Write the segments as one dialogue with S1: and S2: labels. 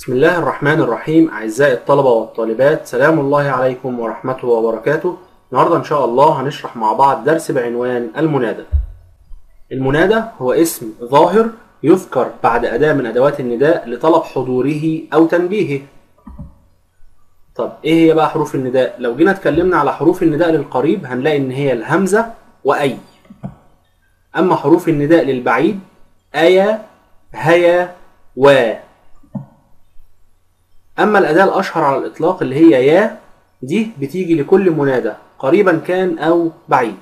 S1: بسم الله الرحمن الرحيم أعزائي الطلبة والطالبات سلام الله عليكم ورحمته وبركاته النهاردة إن شاء الله هنشرح مع بعض درس بعنوان المنادى المنادى هو اسم ظاهر يذكر بعد أداة من أدوات النداء لطلب حضوره أو تنبيهه طب إيه هي بقى حروف النداء؟ لو جينا اتكلمنا على حروف النداء للقريب هنلاقي إن هي الهمزة وأي أما حروف النداء للبعيد أيا هيا و أما الأداة الأشهر على الإطلاق اللي هي يا دي بتيجي لكل منادى قريبا كان أو بعيد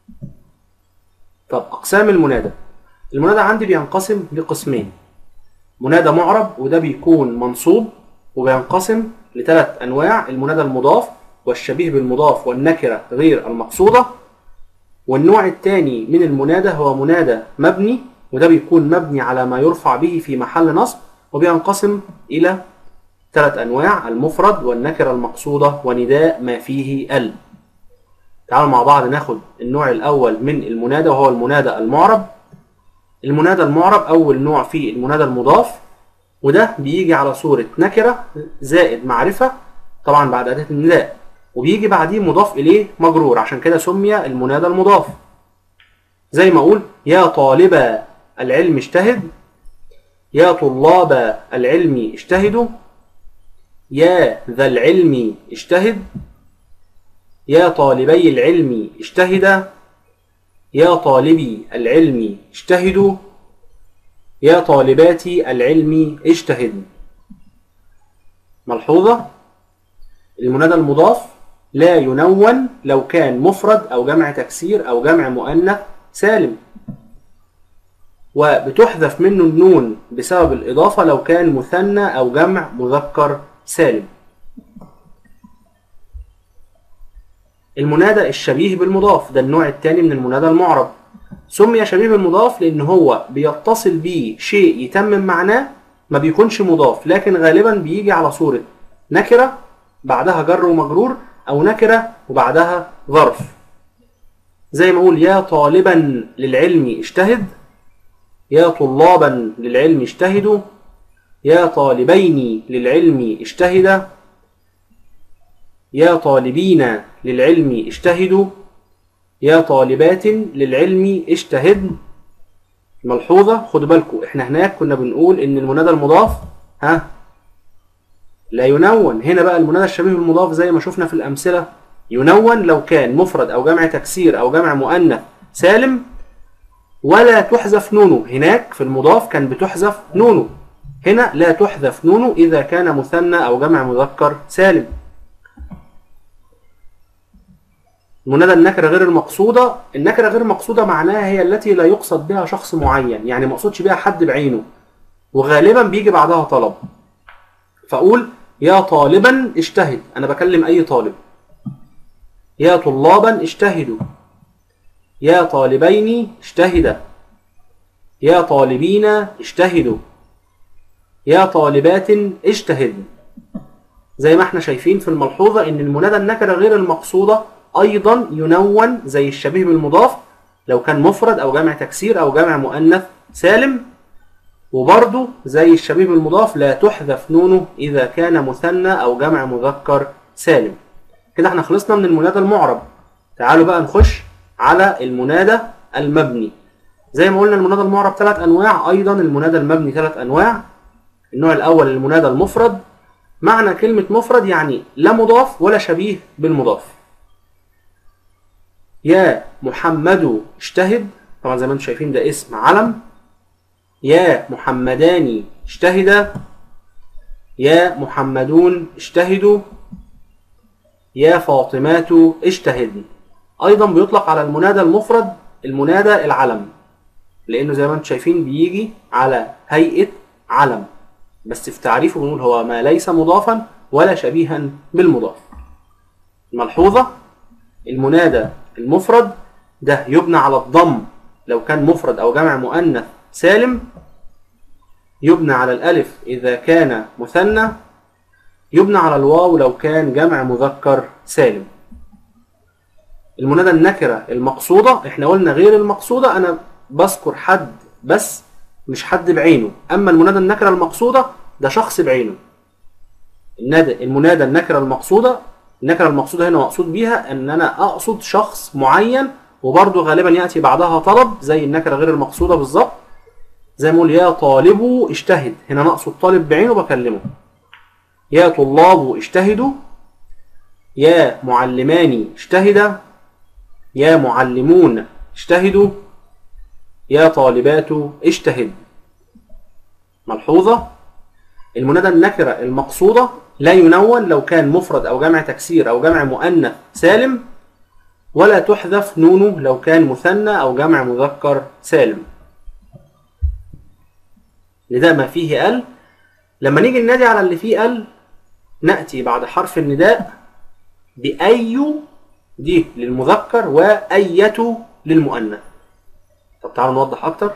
S1: طب أقسام المنادى المنادى عندي بينقسم لقسمين منادى معرب وده بيكون منصوب وبينقسم لثلاث أنواع المنادى المضاف والشبيه بالمضاف والنكرة غير المقصودة والنوع الثاني من المنادى هو منادى مبني وده بيكون مبني على ما يرفع به في محل نصب وبينقسم إلى ثلاث أنواع المفرد والنكرة المقصودة ونداء ما فيه ال تعالوا مع بعض ناخد النوع الأول من المنادى وهو المنادى المعرب المنادى المعرب أول نوع فيه المنادى المضاف وده بيجي على صورة نكرة زائد معرفة طبعا بعد أداة النداء وبيجي بعديه مضاف إليه مجرور عشان كده سمي المنادى المضاف زي ما أقول يا طالب العلم اجتهد يا طلاب العلم اجتهدوا يا ذا العلم اجتهد يا طالبي العلم اجتهدا يا طالبي العلم اجتهدوا يا طالباتي العلم اجتهد ملحوظة المنادى المضاف لا ينون لو كان مفرد أو جمع تكسير أو جمع مؤنث سالم وبتحذف منه النون بسبب الإضافة لو كان مثنى أو جمع مذكر سالم المنادى الشبيه بالمضاف ده النوع الثاني من المنادى المعرب سمي شبيه بالمضاف لأن هو بيتصل بيه شيء يتمم معناه ما بيكونش مضاف لكن غالبا بيجي على صورة نكرة بعدها جر ومجرور أو نكرة وبعدها ظرف زي ما أقول يا طالبا للعلم اجتهد يا طلابا للعلم اجتهدوا يا طالبين للعلم اجتهدا يا طالبين للعلم اجتهدوا يا طالبات للعلم اجتهدن ملحوظة خدوا بالكم احنا هناك كنا بنقول ان المنادى المضاف ها لا ينون هنا بقى المنادى الشبيه بالمضاف زي ما شفنا في الأمثلة ينون لو كان مفرد أو جمع تكسير أو جمع مؤنث سالم ولا تحذف نونه هناك في المضاف كان بتحذف نونه هنا لا تحذف نونه إذا كان مثنى أو جمع مذكر سالم المنادى النكرة غير المقصودة النكرة غير المقصودة معناها هي التي لا يقصد بها شخص معين يعني ما اقصدش بها حد بعينه وغالبا بيجي بعدها طلب فأقول يا طالبا اجتهد أنا بكلم أي طالب يا طلابا اجتهدوا يا طالبين اجتهدا يا طالبين اجتهدوا يا طالبات اجتهدن زي ما احنا شايفين في الملحوظة ان المنادى النكرة غير المقصودة ايضا ينون زي الشبيه بالمضاف لو كان مفرد او جمع تكسير او جمع مؤنث سالم وبرضه زي الشبيه بالمضاف لا تحذف نونه اذا كان مثنى او جمع مذكر سالم كده احنا خلصنا من المنادى المعرب تعالوا بقى نخش على المنادى المبني زي ما قلنا المنادى المعرب ثلاث انواع ايضا المنادى المبني ثلاث انواع النوع الأول المنادى المفرد معنى كلمة مفرد يعني لا مضاف ولا شبيه بالمضاف يا محمد اجتهد طبعا زي ما انتم شايفين ده اسم علم يا محمدان اجتهدا يا محمدون اجتهدوا يا فاطمات اجتهدن ايضا بيطلق على المنادى المفرد المنادى العلم لانه زي ما انتم شايفين بيجي على هيئة علم بس في تعريفه بنقول هو ما ليس مضافا ولا شبيها بالمضاف ملحوظة المنادى المفرد ده يبنى على الضم لو كان مفرد أو جمع مؤنث سالم يبنى على الألف إذا كان مثنى يبنى على الواو لو كان جمع مذكر سالم المنادى النكرة المقصودة احنا قلنا غير المقصودة أنا بذكر حد بس مش حد بعينه اما المنادى النكره المقصوده ده شخص بعينه النادى المنادى النكره المقصوده النكره المقصوده هنا مقصود بيها ان انا اقصد شخص معين وبرضه غالبا ياتي بعدها طلب زي النكره غير المقصوده بالظبط زي ما اقول يا طالب اجتهد هنا نقصد طالب بعينه بكلمه يا طلاب اجتهدوا يا معلمان اجتهدا يا معلمون اجتهدوا يا طالبات اجتهد ملحوظة المنادى النكرة المقصودة لا ينون لو كان مفرد أو جمع تكسير أو جمع مؤنث سالم ولا تحذف نونه لو كان مثنى أو جمع مذكر سالم نداء ما فيه ال لما نيجي ننادي على اللي فيه ال نأتي بعد حرف النداء بأي دي للمذكر وأية للمؤنث طب تعالوا نوضح أكتر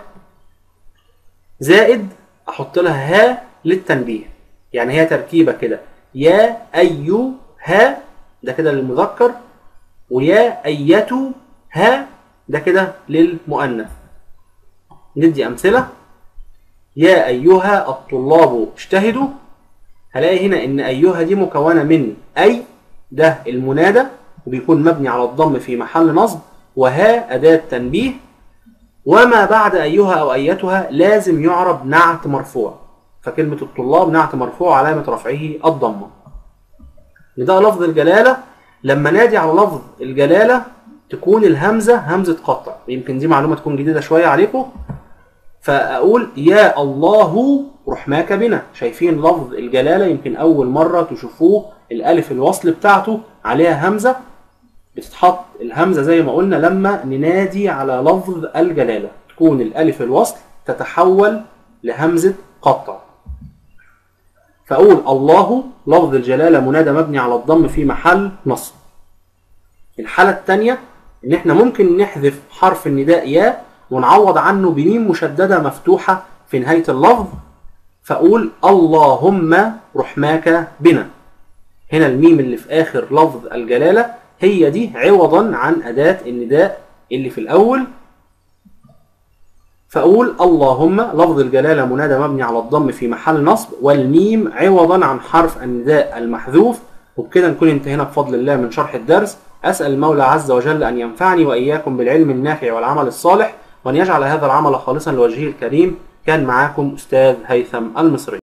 S1: زائد أحط لها ها للتنبيه يعني هي تركيبة كده يا أيو ها ده كده للمذكر ويا أيتو ها ده كده للمؤنث ندي أمثلة يا أيها الطلاب اجتهدوا هلاقي هنا إن أيها دي مكونة من أي ده المنادى وبيكون مبني على الضم في محل نصب وها أداة تنبيه وما بعد أيها أو أيتها لازم يعرب نعت مرفوع فكلمة الطلاب نعت مرفوع علامة رفعه الضمة نداء لفظ الجلالة لما نادي على لفظ الجلالة تكون الهمزة همزة قطع يمكن دي معلومة تكون جديدة شوية عليكم فأقول يا الله رحماك بنا شايفين لفظ الجلالة يمكن أول مرة تشوفوه الألف الوصل بتاعته عليها همزة بتتحط الهمزة زي ما قلنا لما ننادي على لفظ الجلالة تكون الألف الوصل تتحول لهمزة قطع فأقول الله لفظ الجلالة منادى مبني على الضم في محل نصب الحالة الثانية إن إحنا ممكن نحذف حرف النداء يا ونعوض عنه بميم مشددة مفتوحة في نهاية اللفظ فأقول اللهم رحماك بنا هنا الميم اللي في آخر لفظ الجلالة هي دي عوضا عن أداة النداء اللي في الأول فأقول اللهم لفظ الجلالة منادى مبني على الضم في محل نصب والميم عوضا عن حرف النداء المحذوف وبكده نكون انتهينا بفضل الله من شرح الدرس أسأل المولى عز وجل أن ينفعني وإياكم بالعلم النافع والعمل الصالح وأن يجعل هذا العمل خالصا لوجهه الكريم كان معاكم أستاذ هيثم المصري